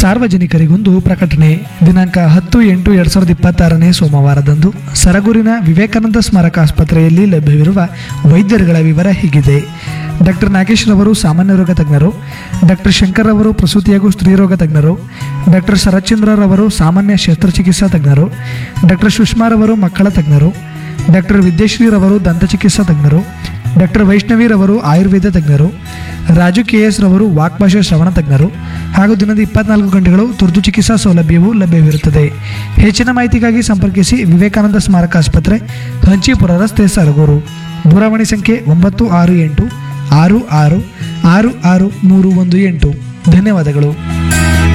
ಸಾರ್ವಜನಿಕರಿಗೊಂದು ಪ್ರಕಟಣೆ ದಿನಾಂಕ ಹತ್ತು ಎಂಟು ಎರಡು ಸಾವಿರದ ಇಪ್ಪತ್ತಾರನೇ ಸೋಮವಾರದಂದು ಸರಗೂರಿನ ವಿವೇಕಾನಂದ ಸ್ಮಾರಕ ಆಸ್ಪತ್ರೆಯಲ್ಲಿ ಲಭ್ಯವಿರುವ ವೈದ್ಯರುಗಳ ವಿವರ ಹೀಗಿದೆ ಡಾಕ್ಟರ್ ನಾಗೇಶ್ ರವರು ಸಾಮಾನ್ಯ ರೋಗ ತಜ್ಞರು ಡಾಕ್ಟರ್ ಶಂಕರ್ ರವರು ಪ್ರಸೂತಿ ಹಾಗೂ ಸ್ತ್ರೀರೋಗ ತಜ್ಞರು ಡಾಕ್ಟರ್ ಶರತ್ಚಂದ್ರ ರವರು ಸಾಮಾನ್ಯ ಶಸ್ತ್ರಚಿಕಿತ್ಸಾ ತಜ್ಞರು ಡಾಕ್ಟರ್ ಸುಷ್ಮಾ ರವರು ಮಕ್ಕಳ ತಜ್ಞರು ಡಾಕ್ಟರ್ ವಿದ್ಯಶ್ರೀ ರವರು ದಂತಚಿಕಿತ್ಸಾ ತಜ್ಞರು ಡಾಕ್ಟರ್ ವೈಷ್ಣವಿ ರವರು ಆಯುರ್ವೇದ ತಜ್ಞರು ರಾಜು ಕೆ ಎಸ್ ರವರು ವಾಕ್ಭಾಷೆ ಶ್ರವಣ ತಜ್ಞರು ಹಾಗೂ ದಿನದ ಇಪ್ಪತ್ನಾಲ್ಕು ಗಂಟೆಗಳು ತುರ್ತು ಚಿಕಿತ್ಸಾ ಸೌಲಭ್ಯವೂ ಲಭ್ಯವಿರುತ್ತದೆ ಹೆಚ್ಚಿನ ಮಾಹಿತಿಗಾಗಿ ಸಂಪರ್ಕಿಸಿ ವಿವೇಕಾನಂದ ಸ್ಮಾರಕ ಆಸ್ಪತ್ರೆ ಹಂಚಿಪುರ ರಸ್ತೆ ಸರಗೂರು ದೂರವಾಣಿ ಸಂಖ್ಯೆ ಒಂಬತ್ತು ಆರು ಎಂಟು ಆರು ಆರು ಆರು ಆರು ಮೂರು ಒಂದು ಎಂಟು ಧನ್ಯವಾದಗಳು